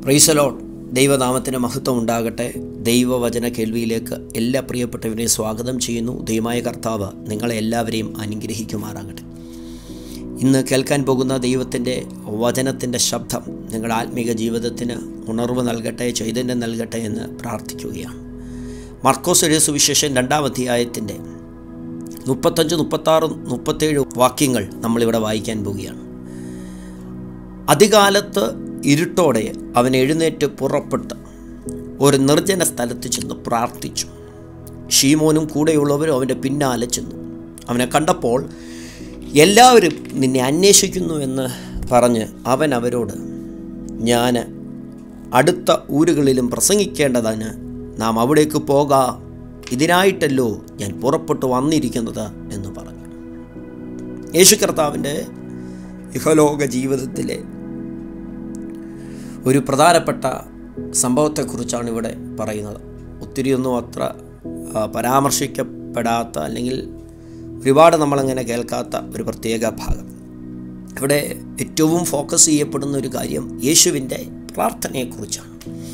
പ്രൈസലോൺ ദൈവനാമത്തിന് മഹത്വം ഉണ്ടാകട്ടെ ദൈവവചന കേൾവിയിലേക്ക് എല്ലാ പ്രിയപ്പെട്ടവരെയും സ്വാഗതം ചെയ്യുന്നു ദൈവമായ കർത്താവ് നിങ്ങളെ എല്ലാവരെയും അനുഗ്രഹിക്കുമാറാകട്ടെ ഇന്ന് കേൾക്കാൻ പോകുന്ന ദൈവത്തിൻ്റെ വചനത്തിൻ്റെ ശബ്ദം നിങ്ങളുടെ ആത്മീക ജീവിതത്തിന് ഉണർവ് നൽകട്ടെ ചൈതന്യം നൽകട്ടെ എന്ന് പ്രാർത്ഥിക്കുകയാണ് മർക്കോസ് എഴുതിയ സുവിശേഷം രണ്ടാം അധ്യായത്തിൻ്റെ മുപ്പത്തഞ്ച് മുപ്പത്താറ് മുപ്പത്തേഴ് വാക്യങ്ങൾ നമ്മളിവിടെ വായിക്കാൻ പോവുകയാണ് അധികാലത്ത് ഇരുട്ടോടെ അവൻ എഴുന്നേറ്റ് പുറപ്പെട്ട് ഒരു നിർജ്ജന സ്ഥലത്ത് ചെന്ന് പ്രാർത്ഥിച്ചു ഷീമോനും കൂടെയുള്ളവരും അവൻ്റെ പിന്നാലെ ചെന്നു അവനെ കണ്ടപ്പോൾ എല്ലാവരും നിന്നെ അന്വേഷിക്കുന്നു എന്ന് പറഞ്ഞ് അവൻ അവരോട് ഞാൻ അടുത്ത ഊരുകളിലും പ്രസംഗിക്കേണ്ടതിന് നാം അവിടേക്ക് പോകാ ഇതിനായിട്ടല്ലോ ഞാൻ പുറപ്പെട്ടു വന്നിരിക്കുന്നത് എന്ന് പറഞ്ഞു യേശു കർത്താവിൻ്റെ ഇഹലോക ജീവിതത്തിലെ ഒരു പ്രധാനപ്പെട്ട സംഭവത്തെക്കുറിച്ചാണ് ഇവിടെ പറയുന്നത് ഒത്തിരിയൊന്നും അത്ര ആ, പരാമർശിക്കപ്പെടാത്ത അല്ലെങ്കിൽ ഒരുപാട് നമ്മളങ്ങനെ കേൾക്കാത്ത ഒരു പ്രത്യേക ഭാഗം ഇവിടെ ഏറ്റവും ഫോക്കസ് ചെയ്യപ്പെടുന്ന ഒരു കാര്യം യേശുവിൻ്റെ പ്രാർത്ഥനയെക്കുറിച്ചാണ്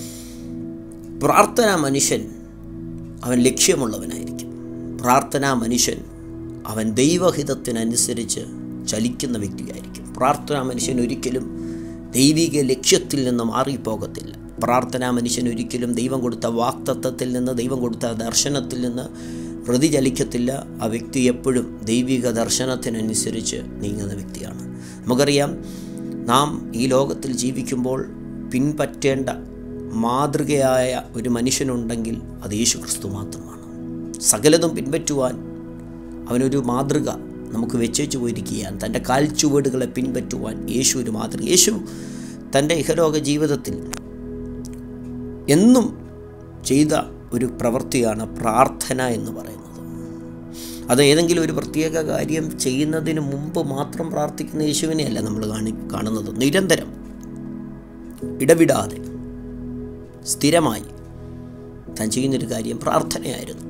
പ്രാർത്ഥന മനുഷ്യൻ അവൻ ലക്ഷ്യമുള്ളവനായിരിക്കും പ്രാർത്ഥനാ മനുഷ്യൻ അവൻ ദൈവഹിതത്തിനനുസരിച്ച് ചലിക്കുന്ന വ്യക്തിയായിരിക്കും പ്രാർത്ഥനാ മനുഷ്യൻ ഒരിക്കലും ദൈവിക ലക്ഷ്യത്തിൽ നിന്ന് മാറിപ്പോകത്തില്ല പ്രാർത്ഥനാ മനുഷ്യൻ ഒരിക്കലും ദൈവം കൊടുത്ത വാക്തത്വത്തിൽ നിന്ന് ദൈവം കൊടുത്ത ദർശനത്തിൽ നിന്ന് പ്രതിചലിക്കത്തില്ല ആ വ്യക്തി എപ്പോഴും ദൈവിക ദർശനത്തിനനുസരിച്ച് നീങ്ങുന്ന വ്യക്തിയാണ് നമുക്കറിയാം നാം ഈ ലോകത്തിൽ ജീവിക്കുമ്പോൾ പിൻപറ്റേണ്ട മാതൃകയായ ഒരു മനുഷ്യനുണ്ടെങ്കിൽ അത് യേശു ക്രിസ്തു മാത്രമാണ് സകലതും പിൻപറ്റുവാൻ അവനൊരു മാതൃക നമുക്ക് വെച്ചേച്ചു പോയിരിക്കുകയാണ് തൻ്റെ കാൽച്ചുവടുകളെ പിൻപറ്റുവാൻ യേശു ഒരു മാതൃക യേശു തൻ്റെ ഇഹലോക ജീവിതത്തിൽ എന്നും ചെയ്ത ഒരു പ്രവൃത്തിയാണ് പ്രാർത്ഥന എന്ന് പറയുന്നത് അത് ഏതെങ്കിലും ഒരു പ്രത്യേക കാര്യം ചെയ്യുന്നതിന് മുമ്പ് മാത്രം പ്രാർത്ഥിക്കുന്ന യേശുവിനെയല്ല നമ്മൾ കാണി കാണുന്നത് നിരന്തരം ഇടവിടാതെ സ്ഥിരമായി താൻ ചെയ്യുന്നൊരു കാര്യം പ്രാർത്ഥനയായിരുന്നു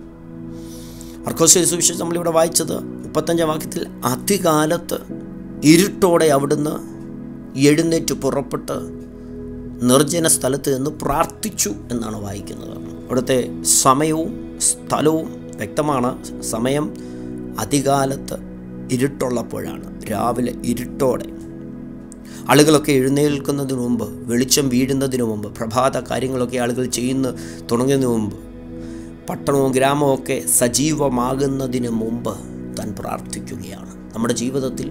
മർക്കോസ് സുവിശേഷം നമ്മളിവിടെ വായിച്ചത് മുപ്പത്തഞ്ചാം വാക്യത്തിൽ അധികാലത്ത് ഇരുട്ടോടെ അവിടുന്ന് എഴുന്നേറ്റ് പുറപ്പെട്ട് നിർജ്ജന സ്ഥലത്ത് നിന്ന് പ്രാർത്ഥിച്ചു എന്നാണ് വായിക്കുന്നത് അവിടുത്തെ സമയവും സ്ഥലവും വ്യക്തമാണ് സമയം അധികാലത്ത് ഇരുട്ടുള്ളപ്പോഴാണ് രാവിലെ ഇരുട്ടോടെ ആളുകളൊക്കെ എഴുന്നേൽക്കുന്നതിന് മുമ്പ് വെളിച്ചം വീഴുന്നതിന് മുമ്പ് പ്രഭാത കാര്യങ്ങളൊക്കെ ആളുകൾ ചെയ്യുന്ന തുടങ്ങുന്നതിന് മുമ്പ് പട്ടണവും ഗ്രാമവും ഒക്കെ സജീവമാകുന്നതിന് മുമ്പ് താൻ പ്രാർത്ഥിക്കുകയാണ് നമ്മുടെ ജീവിതത്തിൽ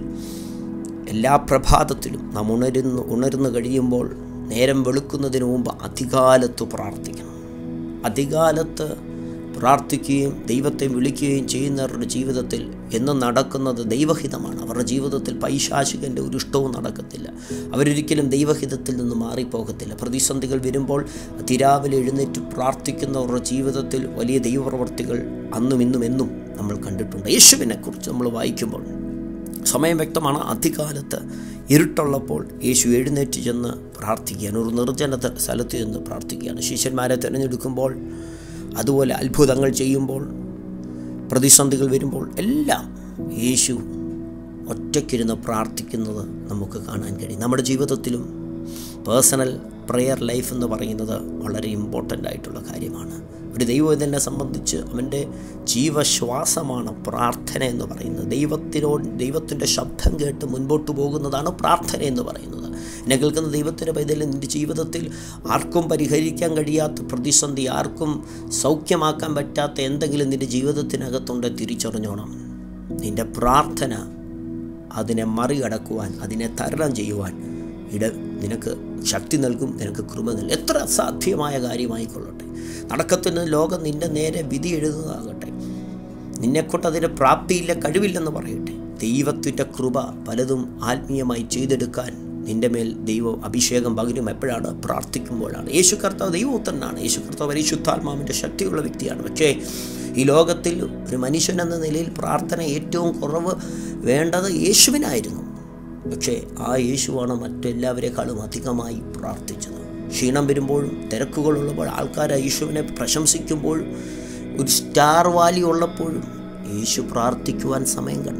എല്ലാ പ്രഭാതത്തിലും നാം ഉണരുന്നു ഉണർന്നു കഴിയുമ്പോൾ നേരം വെളുക്കുന്നതിന് മുമ്പ് അധികാലത്ത് പ്രാർത്ഥിക്കണം അധികാലത്ത് പ്രാർത്ഥിക്കുകയും ദൈവത്തെ വിളിക്കുകയും ചെയ്യുന്നവരുടെ ജീവിതത്തിൽ എന്നും നടക്കുന്നത് ദൈവഹിതമാണ് അവരുടെ ജീവിതത്തിൽ പൈശാചികൻ്റെ ഒരു ഇഷ്ടവും നടക്കത്തില്ല അവരൊരിക്കലും ദൈവഹിതത്തിൽ നിന്ന് മാറിപ്പോകത്തില്ല പ്രതിസന്ധികൾ വരുമ്പോൾ അതിരാവിലെ എഴുന്നേറ്റ് പ്രാർത്ഥിക്കുന്നവരുടെ ജീവിതത്തിൽ വലിയ ദൈവപ്രവർത്തികൾ അന്നും ഇന്നും എന്നും നമ്മൾ കണ്ടിട്ടുണ്ട് യേശുവിനെക്കുറിച്ച് നമ്മൾ വായിക്കുമ്പോൾ സമയം വ്യക്തമാണ് അധികാലത്ത് ഇരുട്ടുള്ളപ്പോൾ യേശു എഴുന്നേറ്റ് ചെന്ന് പ്രാർത്ഥിക്കുകയാണ് ഒരു നിർജ്ജന ത- സ്ഥലത്ത് ചെന്ന് പ്രാർത്ഥിക്കുകയാണ് ശിഷ്യന്മാരെ തിരഞ്ഞെടുക്കുമ്പോൾ അതുപോലെ അത്ഭുതങ്ങൾ ചെയ്യുമ്പോൾ പ്രതിസന്ധികൾ വരുമ്പോൾ എല്ലാം യേശു ഒറ്റയ്ക്കിരുന്ന് പ്രാർത്ഥിക്കുന്നത് നമുക്ക് കാണാൻ കഴിയും നമ്മുടെ ജീവിതത്തിലും പേഴ്സണൽ പ്രെയർ ലൈഫ് എന്ന് പറയുന്നത് വളരെ ഇമ്പോർട്ടൻ്റ് ആയിട്ടുള്ള കാര്യമാണ് ഒരു ദൈവത്തിനെ സംബന്ധിച്ച് അവൻ്റെ ജീവശ്വാസമാണ് പ്രാർത്ഥന എന്ന് പറയുന്നത് ദൈവത്തിനോട് ദൈവത്തിൻ്റെ ശബ്ദം കേട്ട് മുൻപോട്ട് പോകുന്നതാണ് പ്രാർത്ഥന എന്ന് പറയുന്നത് എന്നെ കേൾക്കുന്ന ദൈവത്തിൻ്റെ പൈതലിൽ നിൻ്റെ ജീവിതത്തിൽ ആർക്കും പരിഹരിക്കാൻ കഴിയാത്ത പ്രതിസന്ധി ആർക്കും സൗഖ്യമാക്കാൻ പറ്റാത്ത എന്തെങ്കിലും നിൻ്റെ ജീവിതത്തിനകത്തുണ്ട് തിരിച്ചറിഞ്ഞോണം നിൻ്റെ പ്രാർത്ഥന അതിനെ മറികടക്കുവാൻ അതിനെ തരണം ചെയ്യുവാൻ ഇട നിനക്ക് ശക്തി നൽകും നിനക്ക് കൃപ നൽകും എത്ര അസാധ്യമായ കാര്യമായിക്കൊള്ളട്ടെ നടക്കത്തിന് ലോകം നിന്റെ നേരെ വിധി എഴുതുന്നതാകട്ടെ നിന്നെക്കൊണ്ട് അതിന് പ്രാപ്തിയില്ല കഴിവില്ലെന്ന് പറയട്ടെ ദൈവത്തിൻ്റെ കൃപ പലതും ആത്മീയമായി ചെയ്തെടുക്കാൻ നിന്റെ മേൽ ദൈവം അഭിഷേകം പകരും എപ്പോഴാണ് പ്രാർത്ഥിക്കുമ്പോഴാണ് യേശു കർത്താവ് ദൈവപുത്രനാണ് യേശു കർത്താവ് പരിശുദ്ധാത്മാവിൻ്റെ ശക്തിയുള്ള വ്യക്തിയാണ് പക്ഷേ ഈ ലോകത്തിൽ ഒരു മനുഷ്യൻ എന്ന നിലയിൽ പ്രാർത്ഥന ഏറ്റവും കുറവ് വേണ്ടത് യേശുവിനായിരുന്നു പക്ഷേ ആ യേശുവാണ് മറ്റെല്ലാവരെക്കാളും അധികമായി പ്രാർത്ഥിച്ചത് ക്ഷീണം വരുമ്പോഴും തിരക്കുകളുള്ളപ്പോൾ ആൾക്കാർ ആ യേശുവിനെ പ്രശംസിക്കുമ്പോഴും ഒരു സ്റ്റാർ വാലി ഉള്ളപ്പോഴും യേശു പ്രാർത്ഥിക്കുവാൻ സമയം കണ്ടെത്തി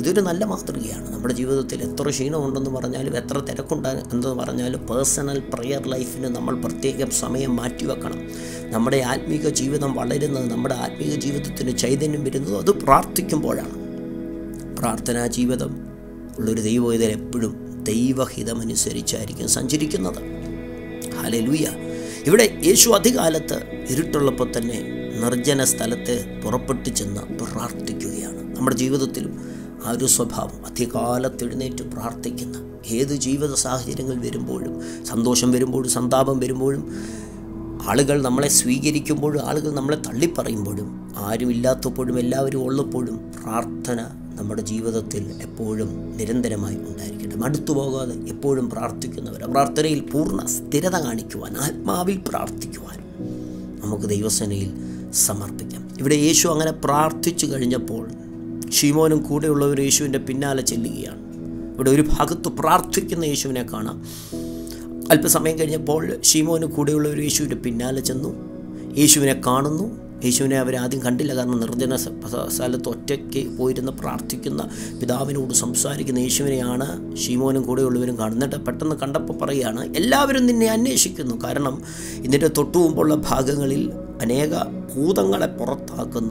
ഇതൊരു നല്ല മാതൃകയാണ് നമ്മുടെ ജീവിതത്തിൽ എത്ര ക്ഷീണമുണ്ടെന്ന് പറഞ്ഞാലും എത്ര തിരക്കുണ്ട് എന്ന് പറഞ്ഞാലും പേഴ്സണൽ പ്രെയർ ലൈഫിന് നമ്മൾ പ്രത്യേകം സമയം മാറ്റിവെക്കണം നമ്മുടെ ആത്മീക ജീവിതം വളരുന്നത് നമ്മുടെ ആത്മീക ജീവിതത്തിന് ചൈതന്യം വരുന്നത് അത് പ്രാർത്ഥിക്കുമ്പോഴാണ് പ്രാർത്ഥനാ ജീവിതം ഉള്ളൊരു ദൈവവേദന എപ്പോഴും ദൈവഹിതമനുസരിച്ചായിരിക്കും സഞ്ചരിക്കുന്നത് ഹലലുയ ഇവിടെ യേശു അധികാലത്ത് ഇരുട്ടുള്ളപ്പോൾ തന്നെ നിർജ്ജന സ്ഥലത്ത് പുറപ്പെട്ടു ചെന്ന് പ്രാർത്ഥിക്കുകയാണ് നമ്മുടെ ജീവിതത്തിലും ആ ഒരു സ്വഭാവം അധികാലത്ത് എഴുന്നേറ്റ് പ്രാർത്ഥിക്കുന്ന ഏത് ജീവിത സാഹചര്യങ്ങൾ വരുമ്പോഴും സന്തോഷം വരുമ്പോഴും സന്താപം വരുമ്പോഴും ആളുകൾ നമ്മളെ സ്വീകരിക്കുമ്പോഴും ആളുകൾ നമ്മളെ തള്ളിപ്പറയുമ്പോഴും ആരുമില്ലാത്തപ്പോഴും എല്ലാവരും ഉള്ളപ്പോഴും പ്രാർത്ഥന നമ്മുടെ ജീവിതത്തിൽ എപ്പോഴും നിരന്തരമായി ഉണ്ടായിരിക്കട്ടെ മടുത്തു പോകാതെ എപ്പോഴും പ്രാർത്ഥിക്കുന്നവർ പ്രാർത്ഥനയിൽ പൂർണ്ണ സ്ഥിരത കാണിക്കുവാൻ ആത്മാവിൽ പ്രാർത്ഥിക്കുവാൻ നമുക്ക് ദൈവസേനയിൽ സമർപ്പിക്കാം ഇവിടെ യേശു അങ്ങനെ പ്രാർത്ഥിച്ചു കഴിഞ്ഞപ്പോൾ ഷീമോനും കൂടെയുള്ളവർ യേശുവിൻ്റെ പിന്നാലെ ചെല്ലുകയാണ് ഇവിടെ ഒരു ഭാഗത്ത് പ്രാർത്ഥിക്കുന്ന യേശുവിനെ കാണാം അല്പസമയം കഴിഞ്ഞപ്പോൾ ഷീമോന് കൂടെയുള്ളവർ യേശുവിൻ്റെ പിന്നാലെ ചെന്നു യേശുവിനെ കാണുന്നു യേശുവിനെ അവരാദ്യം കണ്ടില്ല കാരണം നിർജ്ജന സ്ഥലത്ത് ഒറ്റയ്ക്ക് പോയിരുന്ന് പ്രാർത്ഥിക്കുന്ന പിതാവിനോട് സംസാരിക്കുന്ന യേശുവിനെയാണ് ഷീമോനും കൂടെയുള്ളവരും കാണുന്നത് പെട്ടെന്ന് കണ്ടപ്പോൾ പറയുകയാണ് എല്ലാവരും നിന്നെ അന്വേഷിക്കുന്നു കാരണം ഇതിൻ്റെ തൊട്ടു മുമ്പുള്ള ഭാഗങ്ങളിൽ അനേക ഭൂതങ്ങളെ പുറത്താക്കുന്ന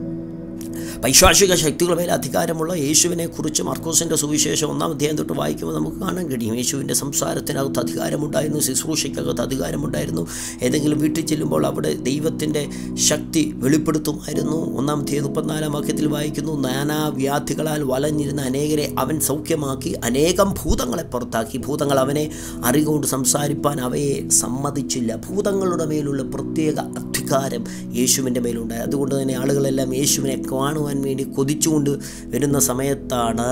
പൈശാചിക ശക്തികളുടെ മേൽ അധികാരമുള്ള യേശുവിനെ കുറിച്ച് മർക്കോസിൻ്റെ സുവിശേഷം ഒന്നാം അധ്യായം തൊട്ട് വായിക്കുമ്പോൾ നമുക്ക് കാണാൻ കഴിയും യേശുവിൻ്റെ സംസാരത്തിനകത്ത് അധികാരമുണ്ടായിരുന്നു ശുശ്രൂഷയ്ക്കകത്ത് അധികാരമുണ്ടായിരുന്നു ഏതെങ്കിലും വീട്ടിൽ ചെല്ലുമ്പോൾ അവിടെ ദൈവത്തിൻ്റെ ശക്തി വെളിപ്പെടുത്തുമായിരുന്നു ഒന്നാം അധ്യായം മുപ്പത്തിനാലാം വാക്യത്തിൽ വായിക്കുന്നു നാനാവ്യാധികളാൽ വലഞ്ഞിരുന്ന അനേകരെ അവൻ സൗഖ്യമാക്കി അനേകം ഭൂതങ്ങളെ പുറത്താക്കി ഭൂതങ്ങൾ അവനെ അറികൊണ്ട് സംസാരിപ്പാൻ അവയെ സമ്മതിച്ചില്ല ഭൂതങ്ങളുടെ മേലുള്ള പ്രത്യേക അധികാരം യേശുവിൻ്റെ മേലുണ്ടായി അതുകൊണ്ട് തന്നെ ആളുകളെല്ലാം യേശുവിനെ കാണുവാൻ വേണ്ടി കൊതിച്ചുകൊണ്ട് വരുന്ന സമയത്താണ്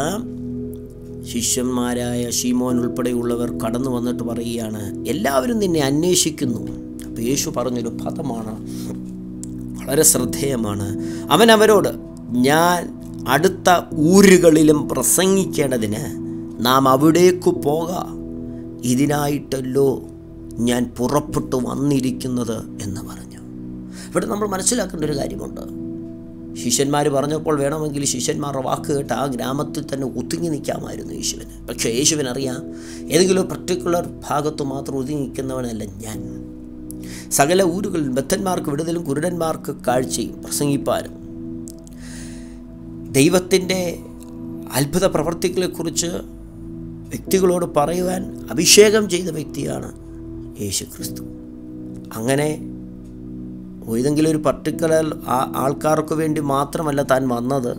ശിഷ്യന്മാരായ ഷീമോൻ ഉൾപ്പെടെയുള്ളവർ കടന്നു വന്നിട്ട് പറയുകയാണ് എല്ലാവരും നിന്നെ അന്വേഷിക്കുന്നു അപ്പോൾ യേശു പറഞ്ഞൊരു പദമാണ് വളരെ ശ്രദ്ധേയമാണ് അവൻ അവരോട് ഞാൻ അടുത്ത ഊരുകളിലും പ്രസംഗിക്കേണ്ടതിന് നാം അവിടേക്ക് പോക ഇതിനായിട്ടല്ലോ ഞാൻ പുറപ്പെട്ടു വന്നിരിക്കുന്നത് എന്ന് പറഞ്ഞു ഇവിടെ നമ്മൾ മനസ്സിലാക്കേണ്ട ഒരു കാര്യമുണ്ട് ശിഷ്യന്മാർ പറഞ്ഞപ്പോൾ വേണമെങ്കിൽ ശിഷ്യന്മാരുടെ വാക്ക് കേട്ട് ആ ഗ്രാമത്തിൽ തന്നെ ഒതുങ്ങി നിൽക്കാമായിരുന്നു യേശുവിന് പക്ഷേ യേശുവിനറിയാം ഏതെങ്കിലും പർട്ടിക്കുലർ ഭാഗത്ത് മാത്രം ഒതുങ്ങി നിൽക്കുന്നവനല്ല ഞാൻ സകല ഊരുകളിൽ ബദ്ധന്മാർക്ക് വിടുതലും കുരുടന്മാർക്ക് കാഴ്ചയും പ്രസംഗിപ്പാനും ദൈവത്തിൻ്റെ അത്ഭുത പ്രവർത്തികളെക്കുറിച്ച് വ്യക്തികളോട് പറയുവാൻ അഭിഷേകം ചെയ്ത വ്യക്തിയാണ് യേശു ക്രിസ്തു അങ്ങനെ ഏതെങ്കിലും ഒരു പർട്ടിക്കുലർ ആൾക്കാർക്ക് വേണ്ടി മാത്രമല്ല താൻ വന്നത്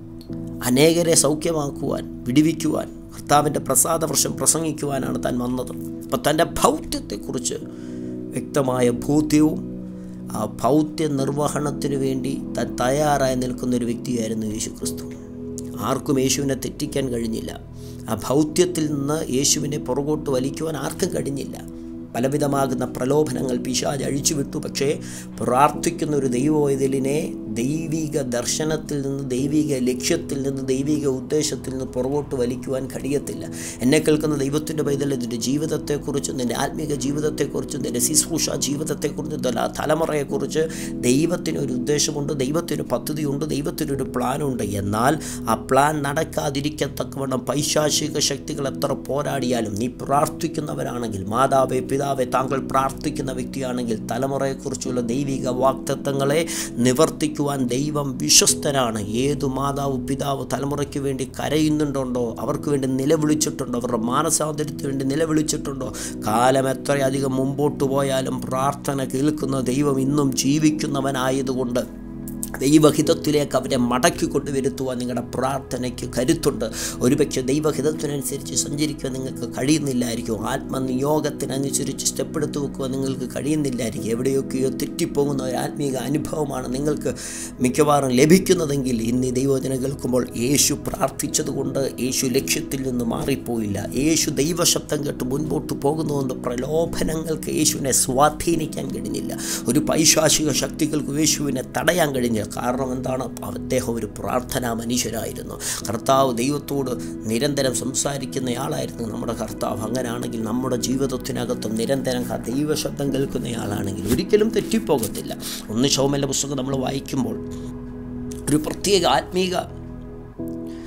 അനേകരെ സൗഖ്യമാക്കുവാൻ വിടിവിക്കുവാൻ കർത്താവിൻ്റെ പ്രസാദവർഷം പ്രസംഗിക്കുവാനാണ് താൻ വന്നത് അപ്പം തൻ്റെ ഭൗത്യത്തെക്കുറിച്ച് വ്യക്തമായ ബോധ്യവും ആ ഭൗത്യ നിർവഹണത്തിന് വേണ്ടി താൻ തയ്യാറായി നിൽക്കുന്ന ഒരു വ്യക്തിയായിരുന്നു യേശു ക്രിസ്തു ആർക്കും യേശുവിനെ തെറ്റിക്കാൻ കഴിഞ്ഞില്ല ആ ഭൗത്യത്തിൽ നിന്ന് യേശുവിനെ പുറകോട്ട് വലിക്കുവാൻ ആർക്കും കഴിഞ്ഞില്ല പലവിധമാകുന്ന പ്രലോഭനങ്ങൾ പിശാജ് അഴിച്ചുവിട്ടു പക്ഷേ പ്രാർത്ഥിക്കുന്ന ഒരു ദൈവവൈതലിനെ ദൈവിക ദർശനത്തിൽ നിന്ന് ദൈവിക ലക്ഷ്യത്തിൽ നിന്ന് ദൈവിക ഉദ്ദേശത്തിൽ നിന്ന് പുറകോട്ട് വലിക്കുവാൻ കഴിയത്തില്ല എന്നെ കേൾക്കുന്ന ദൈവത്തിൻ്റെ പൈതൽ നിൻ്റെ ജീവിതത്തെക്കുറിച്ചും നിൻ്റെ ആത്മീക ജീവിതത്തെക്കുറിച്ചും നിൻ്റെ ശുശ്രൂഷ ജീവിതത്തെക്കുറിച്ചും തല തലമുറയെക്കുറിച്ച് ദൈവത്തിന് ഒരു ഉദ്ദേശമുണ്ട് ദൈവത്തിന് പദ്ധതിയുണ്ട് ദൈവത്തിനൊരു പ്ലാനുണ്ട് എന്നാൽ ആ പ്ലാൻ നടക്കാതിരിക്കത്തക്കവണ്ണം പൈശാചിക ശക്തികൾ എത്ര പോരാടിയാലും നീ പ്രാർത്ഥിക്കുന്നവരാണെങ്കിൽ മാതാവേ പിതാവെ താങ്കൾ പ്രാർത്ഥിക്കുന്ന വ്യക്തിയാണെങ്കിൽ തലമുറയെക്കുറിച്ചുള്ള ദൈവിക വാക്തത്വങ്ങളെ നിവർത്തിക്കുവാൻ ദൈവം വിശ്വസ്തനാണ് ഏതു മാതാവ് പിതാവ് തലമുറയ്ക്ക് വേണ്ടി കരയുന്നുണ്ടോ അവർക്ക് വേണ്ടി നിലവിളിച്ചിട്ടുണ്ടോ അവരുടെ മാനസാന്തരത്തിന് വേണ്ടി നിലവിളിച്ചിട്ടുണ്ടോ കാലം എത്രയധികം മുമ്പോട്ട് പോയാലും പ്രാർത്ഥന കേൾക്കുന്ന ദൈവം ഇന്നും ജീവിക്കുന്നവനായതുകൊണ്ട് ദൈവഹിതത്തിലേക്ക് അവരെ മടക്കി കൊണ്ടുവരുത്തുവാൻ നിങ്ങളുടെ പ്രാർത്ഥനയ്ക്ക് കരുത്തുണ്ട് ഒരുപക്ഷെ ദൈവഹിതത്തിനനുസരിച്ച് സഞ്ചരിക്കുവാൻ നിങ്ങൾക്ക് കഴിയുന്നില്ലായിരിക്കും ആത്മനിയോഗത്തിനനുസരിച്ച് സ്റ്റെപ്പ് എടുത്ത് വെക്കുവാൻ നിങ്ങൾക്ക് കഴിയുന്നില്ലായിരിക്കും എവിടെയൊക്കെയോ തെറ്റിപ്പോകുന്ന ഒരു ആത്മീക അനുഭവമാണ് നിങ്ങൾക്ക് മിക്കവാറും ലഭിക്കുന്നതെങ്കിൽ ഇന്ന് ഈ ദൈവവചനം കേൾക്കുമ്പോൾ യേശു പ്രാർത്ഥിച്ചതുകൊണ്ട് യേശു ലക്ഷ്യത്തിൽ നിന്ന് മാറിപ്പോയില്ല യേശു ദൈവശബ്ദം കേട്ട് മുൻപോട്ട് പോകുന്നതുകൊണ്ട് പ്രലോഭനങ്ങൾക്ക് യേശുവിനെ സ്വാധീനിക്കാൻ കഴിഞ്ഞില്ല ഒരു പൈശാചിക ശക്തികൾക്ക് യേശുവിനെ തടയാൻ കഴിഞ്ഞില്ല കാരണം എന്താണ് അദ്ദേഹം ഒരു പ്രാർത്ഥനാ മനുഷ്യരായിരുന്നു കർത്താവ് ദൈവത്തോട് നിരന്തരം സംസാരിക്കുന്നയാളായിരുന്നു നമ്മുടെ കർത്താവ് അങ്ങനെയാണെങ്കിൽ നമ്മുടെ ജീവിതത്തിനകത്തും നിരന്തരം ക- ദൈവശബ്ദം കേൾക്കുന്നയാളാണെങ്കിൽ ഒരിക്കലും തെറ്റിപ്പോകത്തില്ല ഒന്ന് ശൗമല്ല പുസ്തകം നമ്മൾ വായിക്കുമ്പോൾ ഒരു പ്രത്യേക ആത്മീക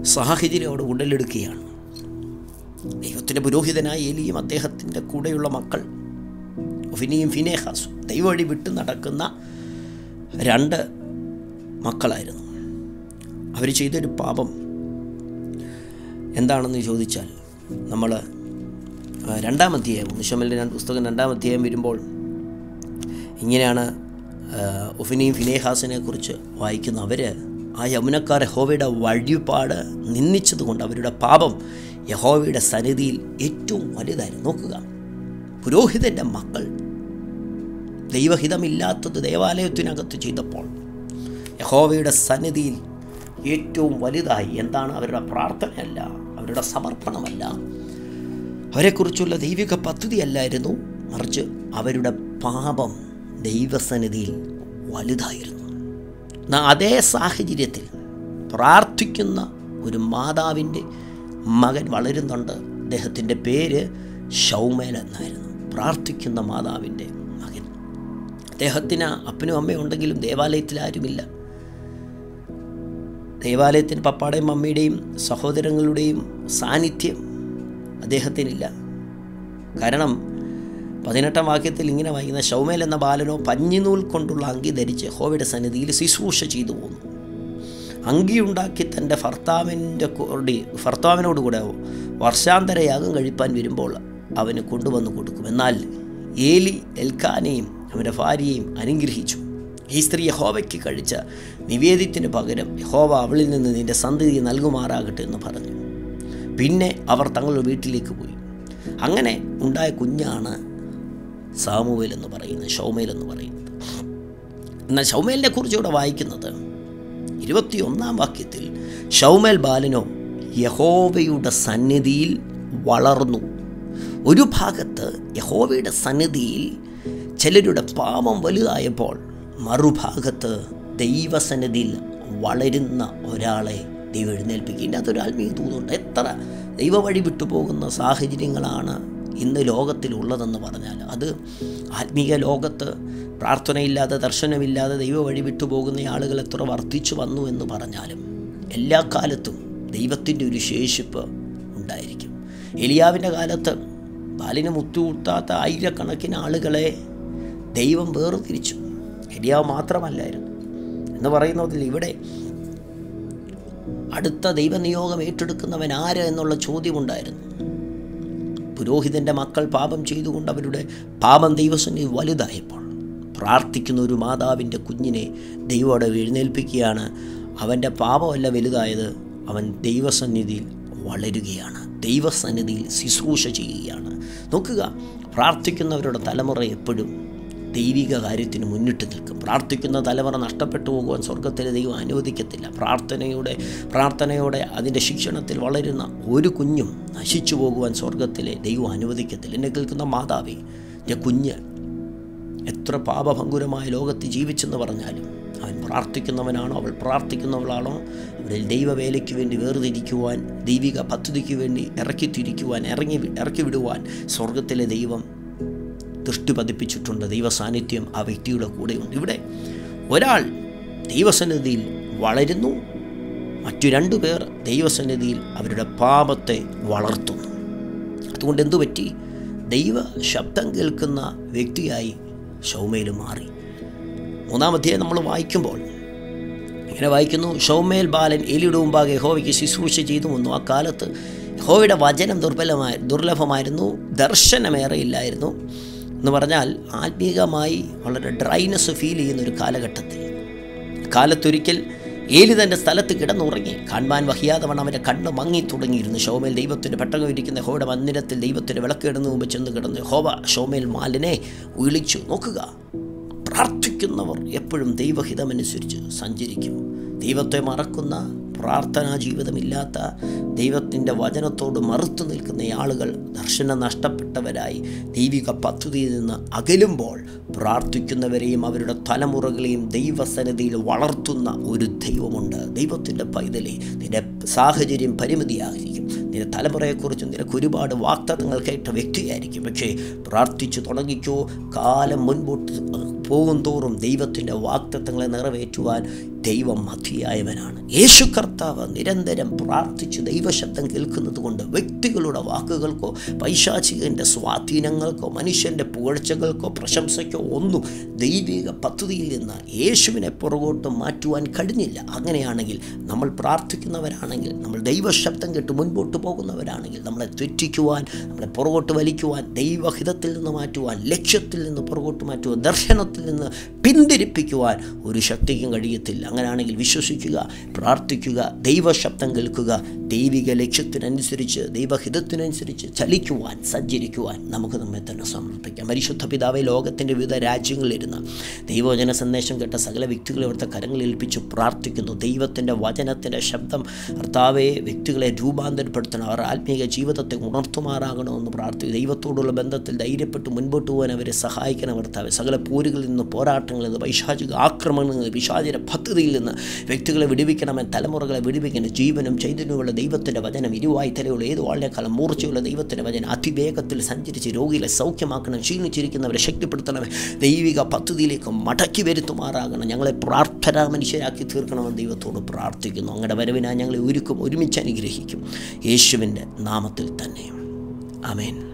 സാഹചര്യം അവിടെ ഉടലെടുക്കുകയാണ് ദൈവത്തിൻ്റെ പുരോഹിതനായ ഏലിയും അദ്ദേഹത്തിൻ്റെ കൂടെയുള്ള മക്കൾ ഫിനിയും ഫിനേഹാസും ദൈവവഴി വിട്ടു നടക്കുന്ന രണ്ട് മക്കളായിരുന്നു അവർ ചെയ്തൊരു പാപം എന്താണെന്ന് ചോദിച്ചാൽ നമ്മൾ രണ്ടാം അധ്യായം ഉഷമലിൻ്റെ രണ്ട് പുസ്തകം രണ്ടാം അധ്യായം വരുമ്പോൾ ഇങ്ങനെയാണ് ഉഫിനെയും ഫിനേഹാസിനെ കുറിച്ച് വായിക്കുന്ന അവർ ആ യമുനക്കാർ യഹോവയുടെ വഴിപാട് നിന്ദിച്ചതുകൊണ്ട് അവരുടെ പാപം യഹോവയുടെ സന്നിധിയിൽ ഏറ്റവും വലുതായിരുന്നു നോക്കുക പുരോഹിതൻ്റെ മക്കൾ ദൈവഹിതമില്ലാത്തത് ദേവാലയത്തിനകത്ത് ചെയ്തപ്പോൾ യഹോവയുടെ സന്നിധിയിൽ ഏറ്റവും വലുതായി എന്താണ് അവരുടെ പ്രാർത്ഥനയല്ല അവരുടെ സമർപ്പണമല്ല അവരെക്കുറിച്ചുള്ള ദൈവിക പദ്ധതിയല്ലായിരുന്നു മറിച്ച് അവരുടെ പാപം ദൈവസന്നിധിയിൽ വലുതായിരുന്നു എന്നാൽ അതേ സാഹചര്യത്തിൽ പ്രാർത്ഥിക്കുന്ന ഒരു മാതാവിൻ്റെ മകൻ വളരുന്നുണ്ട് അദ്ദേഹത്തിൻ്റെ പേര് ഷൗമേൽ എന്നായിരുന്നു പ്രാർത്ഥിക്കുന്ന മാതാവിൻ്റെ മകൻ അദ്ദേഹത്തിന് അപ്പനും അമ്മയും ഉണ്ടെങ്കിലും ദേവാലയത്തിൽ ആരുമില്ല ദേവാലയത്തിന് പപ്പാടെയും മമ്മിയുടെയും സഹോദരങ്ങളുടെയും സാന്നിധ്യം അദ്ദേഹത്തിനില്ല കാരണം പതിനെട്ടാം വാക്യത്തിൽ ഇങ്ങനെ വായിക്കുന്ന ഷൗമേൽ എന്ന ബാലനോ പഞ്ഞിനൂൽ കൊണ്ടുള്ള അങ്കി ധരിച്ച് ഹോവയുടെ സന്നിധിയിൽ ശുശ്രൂഷ ചെയ്തു പോന്നു അങ്കി ഉണ്ടാക്കി തൻ്റെ ഭർത്താവിൻ്റെ കൂടി ഭർത്താവിനോട് കൂടെ വർഷാന്തരയാഗം കഴിപ്പാൻ വരുമ്പോൾ അവന് കൊണ്ടുവന്ന് കൊടുക്കും എന്നാൽ ഏലി എൽക്കാനെയും അവൻ്റെ ഭാര്യയെയും അനുഗ്രഹിച്ചു ഈ സ്ത്രീ യഹോവയ്ക്ക് കഴിച്ച നിവേദ്യത്തിന് പകരം യഹോവ അവളിൽ നിന്ന് നിന്റെ സന്തതി നൽകുമാറാകട്ടെ എന്ന് പറഞ്ഞു പിന്നെ അവർ തങ്ങളുടെ വീട്ടിലേക്ക് പോയി അങ്ങനെ ഉണ്ടായ കുഞ്ഞാണ് സാമുവേൽ എന്ന് പറയുന്നത് ഷൗമേൽ എന്ന് പറയുന്നത് എന്നാൽ ഷൗമേലിനെ കുറിച്ച് ഇവിടെ വായിക്കുന്നത് ഇരുപത്തിയൊന്നാം വാക്യത്തിൽ ഷൗമേൽ ബാലനോ യഹോവയുടെ സന്നിധിയിൽ വളർന്നു ഒരു ഭാഗത്ത് യഹോവയുടെ സന്നിധിയിൽ ചിലരുടെ പാപം വലുതായപ്പോൾ മറുഭാഗത്ത് ദൈവസന്നിധിയിൽ വളരുന്ന ഒരാളെ ദൈവം എഴുന്നേൽപ്പിക്കുക അതൊരു ആത്മീയ തൂതുണ്ട് എത്ര ദൈവ വഴി വിട്ടുപോകുന്ന സാഹചര്യങ്ങളാണ് ഇന്ന് ലോകത്തിലുള്ളതെന്ന് പറഞ്ഞാൽ അത് ആത്മീയ ലോകത്ത് പ്രാർത്ഥനയില്ലാതെ ദർശനമില്ലാതെ ദൈവ വഴി വിട്ടുപോകുന്ന ആളുകൾ എത്ര വർദ്ധിച്ചു വന്നു എന്ന് പറഞ്ഞാലും എല്ലാ കാലത്തും ദൈവത്തിൻ്റെ ഒരു ശേഷിപ്പ് ഉണ്ടായിരിക്കും എലിയാവിൻ്റെ കാലത്ത് ബാലിന് മുത്തുകൂട്ടാത്ത ആയിരക്കണക്കിന് ആളുകളെ ദൈവം വേർതിരിച്ചു എലിയാവ് മാത്രമല്ലായിരുന്നു എന്ന് പറയുന്നതിൽ ഇവിടെ അടുത്ത ദൈവനിയോഗം ഏറ്റെടുക്കുന്നവൻ ആര് എന്നുള്ള ചോദ്യമുണ്ടായിരുന്നു പുരോഹിതൻ്റെ മക്കൾ പാപം ചെയ്തുകൊണ്ട് അവരുടെ പാപം ദൈവസന്നിധി വലുതായപ്പോൾ പ്രാർത്ഥിക്കുന്ന ഒരു മാതാവിൻ്റെ കുഞ്ഞിനെ ദൈവോടെ എഴുന്നേൽപ്പിക്കുകയാണ് അവൻ്റെ പാപമല്ല വലുതായത് അവൻ ദൈവസന്നിധിയിൽ വളരുകയാണ് ദൈവസന്നിധിയിൽ ശുശ്രൂഷ ചെയ്യുകയാണ് നോക്കുക പ്രാർത്ഥിക്കുന്നവരുടെ തലമുറ എപ്പോഴും ദൈവിക കാര്യത്തിന് മുന്നിട്ട് നിൽക്കും പ്രാർത്ഥിക്കുന്ന തലമുറ നഷ്ടപ്പെട്ടു പോകുവാൻ സ്വർഗത്തിലെ ദൈവം അനുവദിക്കത്തില്ല പ്രാർത്ഥനയുടെ പ്രാർത്ഥനയോടെ അതിൻ്റെ ശിക്ഷണത്തിൽ വളരുന്ന ഒരു കുഞ്ഞും നശിച്ചു പോകുവാൻ സ്വർഗത്തിലെ ദൈവം അനുവദിക്കത്തില്ല എന്നെ കേൾക്കുന്ന മാതാവേ എൻ്റെ കുഞ്ഞ് എത്ര പാപഭങ്കുരമായ ലോകത്ത് ജീവിച്ചെന്ന് പറഞ്ഞാലും അവൻ പ്രാർത്ഥിക്കുന്നവനാണോ അവൾ പ്രാർത്ഥിക്കുന്നവളാണോ അവരിൽ ദൈവവേലയ്ക്ക് വേണ്ടി വേർതിരിക്കുവാൻ ദൈവിക പദ്ധതിക്ക് വേണ്ടി ഇറക്കിത്തിരിക്കുവാൻ ഇറങ്ങി ഇറക്കി വിടുവാൻ സ്വർഗത്തിലെ ദൈവം ദൃഷ്ടി പതിപ്പിച്ചിട്ടുണ്ട് ദൈവ സാന്നിധ്യം ആ വ്യക്തിയുടെ കൂടെയുണ്ട് ഇവിടെ ഒരാൾ ദൈവസന്നിധിയിൽ വളരുന്നു മറ്റു രണ്ടു പേർ ദൈവസന്നിധിയിൽ അവരുടെ പാപത്തെ വളർത്തുന്നു അതുകൊണ്ട് എന്തു പറ്റി ദൈവ ശബ്ദം കേൾക്കുന്ന വ്യക്തിയായി ഷൗമേൽ മാറി മൂന്നാമധ്യായം നമ്മൾ വായിക്കുമ്പോൾ ഇങ്ങനെ വായിക്കുന്നു ഷൗമേൽ ബാലൻ എലിയുടെ മുമ്പാകെ യഹോവയ്ക്ക് ശുശ്രൂഷ ചെയ്തു വന്നു ആ കാലത്ത് യഹോവയുടെ വചനം ദുർബലമായ ദുർലഭമായിരുന്നു ദർശനമേറെ ഇല്ലായിരുന്നു എന്ന് പറഞ്ഞാൽ ആത്മീകമായി വളരെ ഡ്രൈനെസ് ഫീൽ ചെയ്യുന്ന ഒരു കാലഘട്ടത്തിൽ കാലത്തൊരിക്കൽ ഏലി തൻ്റെ സ്ഥലത്ത് കിടന്നുറങ്ങി കാണുവാൻ വഹിയാതവണ്ണം അവൻ്റെ കണ്ണ് മങ്ങി തുടങ്ങിയിരുന്നു ഷോമേൽ ദൈവത്തിൻ്റെ പെട്ടകം ഇരിക്കുന്ന ഹോയുടെ മന്ദിരത്തിൽ ദൈവത്തിൻ്റെ വിളക്കിടുന്ന മുമ്പ് ചെന്ന് കിടന്നു ഹോവ ഷോമേൽ മാലിനെ വിളിച്ചു നോക്കുക പ്രാർത്ഥിക്കുന്നവർ എപ്പോഴും ദൈവഹിതമനുസരിച്ച് സഞ്ചരിക്കും ദൈവത്തെ മറക്കുന്ന പ്രാർത്ഥനാ ജീവിതമില്ലാത്ത ദൈവത്തിൻ്റെ വചനത്തോട് മറുത്തു നിൽക്കുന്ന ആളുകൾ ദർശനം നഷ്ടപ്പെട്ടവരായി ദൈവിക പദ്ധതിയിൽ നിന്ന് അകലുമ്പോൾ പ്രാർത്ഥിക്കുന്നവരെയും അവരുടെ തലമുറകളെയും ദൈവസന്നിധിയിൽ വളർത്തുന്ന ഒരു ദൈവമുണ്ട് ദൈവത്തിൻ്റെ പൈതലേ നിന്റെ സാഹചര്യം പരിമിതിയായിരിക്കും നിന്റെ തലമുറയെക്കുറിച്ച് നിനക്ക് ഒരുപാട് വാക്തത്വങ്ങൾ കേട്ട വ്യക്തിയായിരിക്കും പക്ഷേ പ്രാർത്ഥിച്ചു തുടങ്ങിക്കോ കാലം മുൻപോട്ട് പോകും തോറും ദൈവത്തിൻ്റെ വാക്തത്വങ്ങളെ നിറവേറ്റുവാൻ ദൈവം മതിയായവനാണ് യേശു കർത്താവ് നിരന്തരം പ്രാർത്ഥിച്ച് ദൈവശബ്ദം കേൾക്കുന്നത് കൊണ്ട് വ്യക്തികളുടെ വാക്കുകൾക്കോ പൈശാചികൻ്റെ സ്വാധീനങ്ങൾക്കോ മനുഷ്യൻ്റെ പുകഴ്ചകൾക്കോ പ്രശംസയ്ക്കോ ഒന്നും ദൈവിക പദ്ധതിയിൽ നിന്ന് യേശുവിനെ പുറകോട്ട് മാറ്റുവാൻ കഴിഞ്ഞില്ല അങ്ങനെയാണെങ്കിൽ നമ്മൾ പ്രാർത്ഥിക്കുന്നവരാണെങ്കിൽ നമ്മൾ ദൈവശബ്ദം കേട്ട് മുൻപോട്ട് പോകുന്നവരാണെങ്കിൽ നമ്മളെ തെറ്റിക്കുവാൻ നമ്മളെ പുറകോട്ട് വലിക്കുവാൻ ദൈവഹിതത്തിൽ നിന്ന് മാറ്റുവാൻ ലക്ഷ്യത്തിൽ നിന്ന് പുറകോട്ട് മാറ്റുവാൻ ദർശനത്തിൽ നിന്ന് പിന്തിരിപ്പിക്കുവാൻ ഒരു ശക്തിക്കും കഴിയത്തില്ല അങ്ങനെയാണെങ്കിൽ വിശ്വസിക്കുക പ്രാർത്ഥിക്കുക ദൈവശബ്ദം കേൾക്കുക ദൈവിക ലക്ഷ്യത്തിനനുസരിച്ച് ദൈവഹിതത്തിനനുസരിച്ച് ചലിക്കുവാൻ സഞ്ചരിക്കുവാൻ നമുക്ക് നമ്മെ തന്നെ സമർപ്പിക്കാം പരിശുദ്ധ പിതാവെ ലോകത്തിൻ്റെ വിവിധ രാജ്യങ്ങളിലിരുന്ന് ദൈവവചന സന്ദേശം കേട്ട സകല വ്യക്തികളെ അവിടുത്തെ കരങ്ങളിൽ ഏൽപ്പിച്ച് പ്രാർത്ഥിക്കുന്നു ദൈവത്തിൻ്റെ വചനത്തിൻ്റെ ശബ്ദം കർത്താവെ വ്യക്തികളെ രൂപാന്തരപ്പെടുത്തണം അവർ ആത്മീയ ജീവിതത്തെ ഉണർത്തുമാറാകണമെന്ന് പ്രാർത്ഥിക്കും ദൈവത്തോടുള്ള ബന്ധത്തിൽ ധൈര്യപ്പെട്ട് മുൻപോട്ട് പോകാൻ അവരെ സഹായിക്കണം കർത്താവെ സകല പോരുകളിൽ നിന്ന് പോരാട്ടങ്ങളിൽ നിന്ന് പൈശാചിക ആക്രമണങ്ങളിൽ പിശാചിര പദ്ധതിയിൽ നിന്ന് വ്യക്തികളെ വിടുവിക്കണമെന്ന് തലമുറകളെ വിടുവിക്കണം ജീവനും ചൈതന്യമുള്ള ദൈവത്തിൻ്റെ വചനം ഇരുവായി തലയുള്ള ഏത് വാളിനേക്കാളും മൂർച്ചയുള്ള ദൈവത്തിൻ്റെ വചനം അതിവേഗത്തിൽ സഞ്ചരിച്ച് രോഗികളെ സൗഖ്യമാക്കണം ക്ഷീണിച്ചിരിക്കുന്നവരെ ശക്തിപ്പെടുത്തണം ദൈവിക പദ്ധതിയിലേക്ക് മടക്കി വരുത്തുമാറാകണം ഞങ്ങളെ പ്രാർത്ഥനാ മനുഷ്യരാക്കി തീർക്കണമെന്ന് ദൈവത്തോട് പ്രാർത്ഥിക്കുന്നു അങ്ങയുടെ വരവിനായി ഞങ്ങളെ ഒരുക്കും ഒരുമിച്ച് അനുഗ്രഹിക്കും യേശുവിൻ്റെ നാമത്തിൽ തന്നെ ആമേൻ